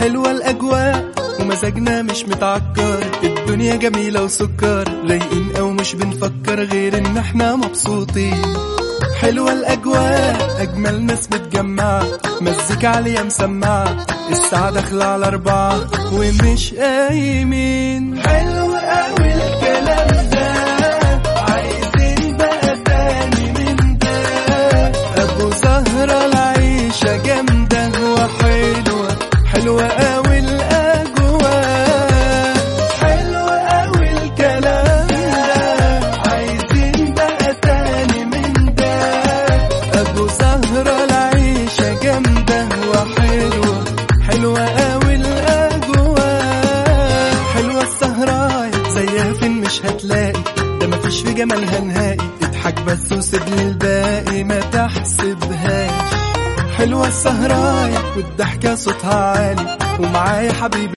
حلوة الأجواء ومزاجنا مش متعكر الدنيا جميلة وسكر رايقين أو مش بنفكر غير إن احنا مبسوطين حلوة الأجواء أجمل ناس متجمعة مزيكا عالية مسمعة الساعة داخلة على أربعة ومش قايمين حلو أوي الكلام ده عايزين بقى تاني من ده أبو زهرة العيشة جامدة وحلوة حلوة أوي الأجواء حلوة أوي الكلام ده عايزين بقى تاني من ده أبو زهرة العيشة جامدة وحلوة حلوة أوي الأجواء حلوة السهراية زيها فين مش هتلاقي ده مفيش في جمالها نهائي اضحك بس وسيب لي الباقي ما تحسبهاش حلوة السهراية والضحكة صوتها عالي ومعايا حبيبي